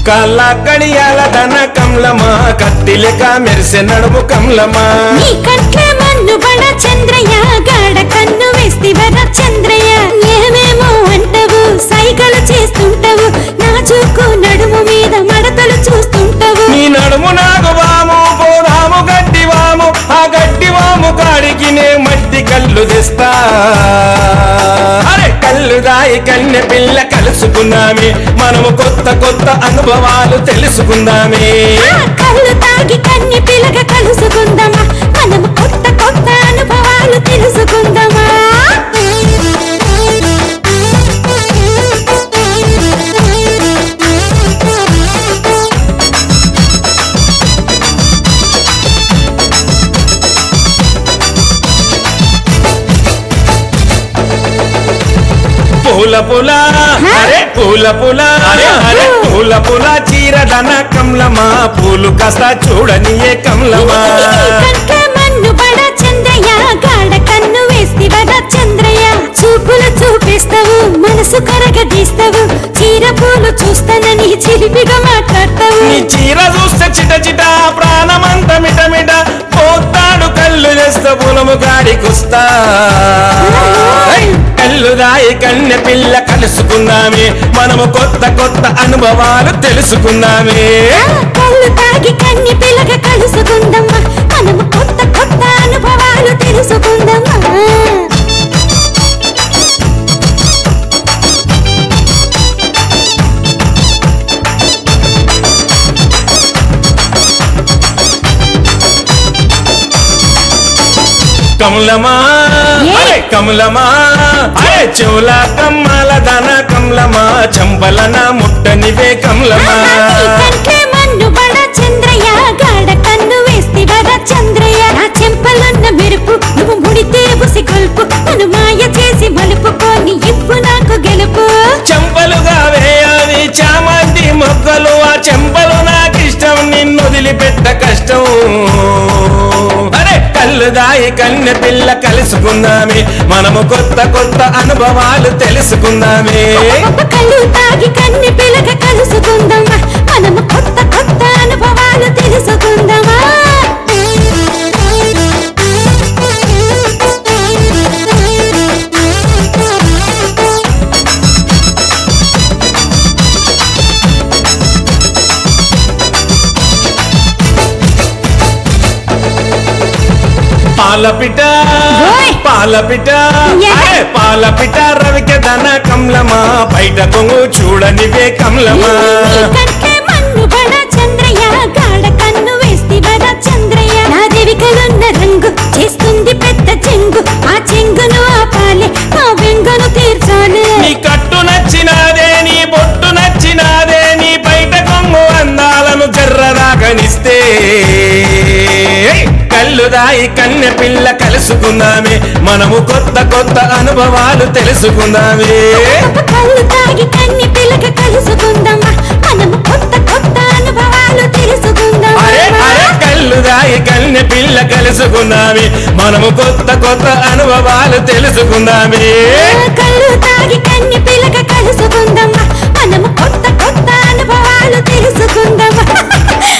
కళ్ళ కడియాల ధన కమలమా కత్తిలెక మెరిసె నడుము కమలమా నీ కంట్లే మన్ను బడ చంద్రయ్య గాడ కన్ను వేస్తివర చంద్రయ్య ఏమేమో అంటవు సైగలు చేస్తుంటవు నా చూకు నడుము మీద మడతలు చూస్తుంటవు నీ నడుము నాకు వాము పోదాము గడ్డి వాము ఆ గడ్డి వాము కాడికి నే మట్టి కళ్ళు తెస్తా అరే కళ్ళు దాయి కన్నె పిల్ల కలుసుకుందామే మనము కొత్త కొత్త అనుభవాలు తెలుసుకుందామే ఆ కళ్ళు తాగి కన్ని పిలక కలుసుకుందామా మనము కొత్త కొత్త అనుభవాలు తెలుసుకుందామా పూల పూల అరే పూల పూల అరే అరే పూల పూల చీర ధన కమలమా పూలు కాస్త చూడనియే కమలమా కంట్లే మన్ను బడ చంద్రయ్య గాడ కన్ను వేస్తివర చంద్రయ్య చూపులు చూపిస్తావు మనసు కరగదీస్తావు చీర పూలు చూస్తానని చిలిపిగా మాట్లాడతావు నీ చీర చూస్తే చిట చిట ప్రాణమంత మిట మిట పోతాడు కళ్ళు చేస్తా పొలము గాడికొస్తా హై! కళ్ళు దాయి కన్నె పిల్ల కలుసుకుందామే మనము కొత్త కొత్త అనుభవాలు తెలుసుకుందామే ఆ కళ్ళు తాగి కన్ని పిలక కలుసుకుందామా మనము కొత్త కొత్త అనుభవాలు తెలుసుకుందామా కమలమా ఏ? అరే కమలమా అరే చెవుల కమ్మల దన కమలమా చంపలన ముట్టనివే కమలమా కంట్లే మన్ను బడ చంద్రయ్య గాడ కన్ను వేస్తివర చంద్రయ్య నా చెంపలున్న మెరుపు నువ్వు ముడితే ఉసి కొల్పు నన్ను మాయ చేసి మలుపుకొని ఇవ్వు నాకు గెలుపు చెంపలుగా వేయాలి చామంతి మొక్కలు ఆ చెంపలు నాకిష్టం నిన్ను వదిలిపెట్ట కష్టం అరే కళ్ళు దాయి కన్నె పిల్ల కలుసుకుందామే మనము కొత్త కొత్త అనుభవాలు తెలుసుకుందామే కళ్ళు తాగి కన్ని పిలక కలుసుకుందామా మనము కొత్త కొత్త అనుభవాలు తెలుసుకుందామా పాలపిట ఓయ్! పాలపిట యా! అరే పాలపిట రవిక దన కమలమా బయట కొంగు చూడనివే కమలమా నీ కంటే మన్ను బడ చంద్రయ్య గాడ కన్ను వేస్తివర చంద్రయ్య నా దేవికలున్న రంగు చేస్తుంది పెద్ద చెంగు ఆ చెంగును ఆపాలి ఆ వెంగును తీర్చాలి నీ కట్టు నచ్చినాదే నీ బొట్టు నచ్చినాదే నీ బయట కొంగు అందాలను జర్రదాగనిస్తే కళ్ళు దాయి కన్నె పిల్ల కలుసుకుందామే మనము కొత్త కొత్త అనుభవాలు తెలుసుకుందామే కళ్ళు తాగి కన్ని పిలక కలుసుకుందామా మనము కొత్త కొత్త అనుభవాలు తెలుసుకుందామా అరే అరే కళ్ళు దాయి కన్నె పిల్ల కలుసుకుందామే మనము కొత్త కొత్త అనుభవాలు తెలుసుకుందామే కళ్ళు తాగి కన్ని పిలక కలుసుకుందామా మనము కొత్త కొత్త అనుభవాలు తెలుసుకుందామా